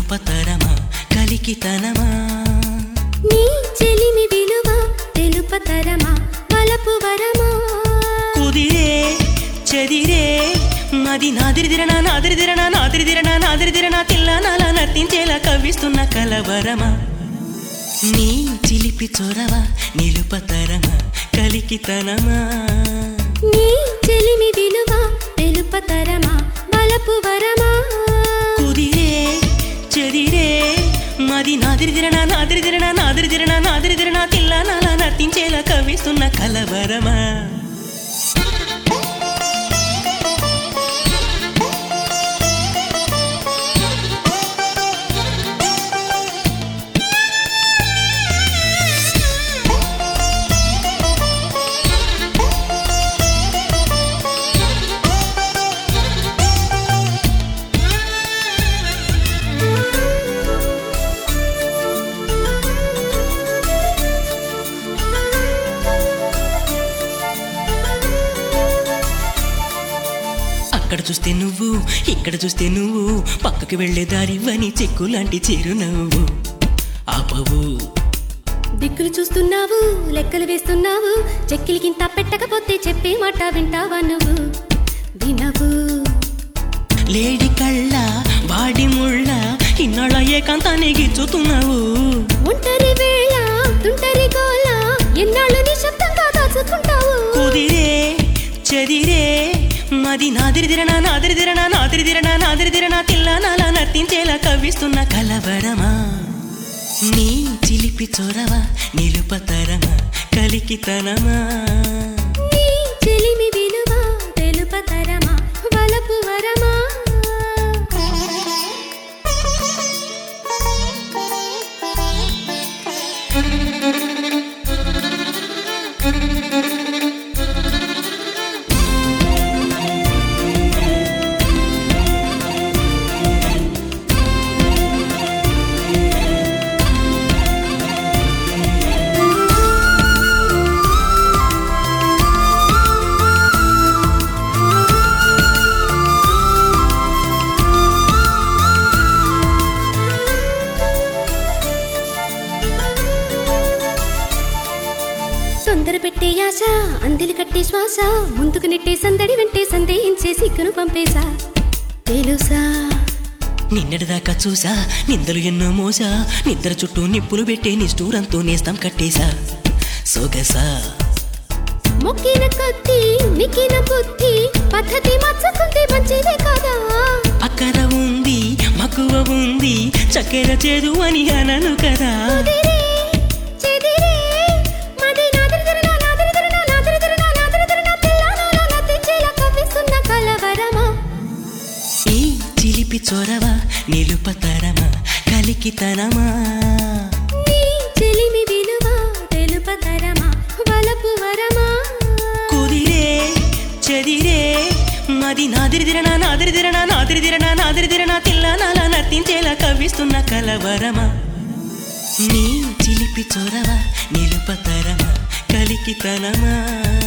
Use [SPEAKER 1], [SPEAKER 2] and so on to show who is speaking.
[SPEAKER 1] నిలుపతరమా కలికితనమా
[SPEAKER 2] నీ చెలిమి విలువ తెలుపతరమా వలపు వరమా
[SPEAKER 1] కుదిరే చెదిరే మది నాదిరిదిరనా నాదిరిదిరనా నాదిరిదిరనా నాదిరిదిరనా తిల్లానాల నర్తించేలా కవ్విస్తున్న కలవరమా నీ చిలిపి చొరవ నిలుపతరమా కలికితనమా
[SPEAKER 2] నీ చెలిమి విలువ తెలుపతరమా వలపు వరమా
[SPEAKER 1] కుదిరే చెదిరే మది నాదిరిదిరనా నాదిరిదిరనా నాదిరిదిరనా నాదిరిదిరనా తిల్లానాల నర్తించేలా కవ్విస్తున్న కలవరమా అక్కడ చూస్తే నువ్వు ఇక్కడ చూస్తే నువ్వు పక్కకి వెళ్లే దారివని చెక్కు లాంటి చిరునవ్వు ఆపవు
[SPEAKER 2] దిక్కులు చూస్తున్నావు లెక్కలు వేస్తున్నావు చెక్కిలికింత పెట్టకపోతే చెప్పే మాట వింటావా నువ్వు వినవు
[SPEAKER 1] లేడి కళ్ళ వాడి ముళ్ళ ఇన్నాళ్ళ ఏకాంతాన్ని గిచ్చుతున్నావు
[SPEAKER 2] ఒంటరి వేళ తుంటరి గోల ఎన్నాళ్ళు నిశ్శబ్దంగా దాచుకుంటావు
[SPEAKER 1] కుదిరే చెదిరే మది నాదిరిదిరనా నాదిరిదిరనా నాదిరిదిరనా నాదిరిదిరనా తిల్లానాల నర్తించేలా కవ్విస్తున్న కలవరమా నీ చిలిపి చొరవ నిలుపతరమా కలికితనమా
[SPEAKER 2] నీ చెలిమి విలువ తెలుపతరమా వలపు వరమా తొందర పెట్టే ఆశ అందిలి కట్టే శ్వాస ముందుకు నెట్టే సందడి వెంటే సందేహించే సిగ్గును పంపేశా తెలుసా
[SPEAKER 1] నిన్నటిదాకా చూసా నిందలు ఎన్నో మోసా నిద్ర చుట్టూ నిప్పులు పెట్టే నిష్ఠూరంతో నేస్తం కట్టేశా సొగసా
[SPEAKER 2] మొక్కిన కొద్ది నిక్కిన బుద్ధి పద్ధతి మచ్చుకుంది మంచిదే కదా
[SPEAKER 1] అక్కర ఉంది మక్కువ ఉంది చక్కెర చేదు అని అనను కదా
[SPEAKER 2] కుదిరే, చెదిరే, మది నాదిరిదిరనా, నాదిరిదిరనా, నాదిరిదిరనా, నాదిరిదిరనా, తెల్లానాలా నవ్వించేలా కవ్విస్తున్న కలవరమా
[SPEAKER 1] ఈ చిలిపి చొరవ నిలుపతరమా కలికితనమా
[SPEAKER 2] నీ చెలిమి విలువ తెలుపతరమా వలపు వరమా
[SPEAKER 1] కుదిరే చెదిరే మది నాదిరిదిరనా నాదిరిదిరనా నాదిరిదిరనా నాదిరిదిరనా తిల్లానాల నర్తించేలా కవ్విస్తున్న కలవరమా నీ చిలిపి చొరవ నిలుపతరమా కలికితనమా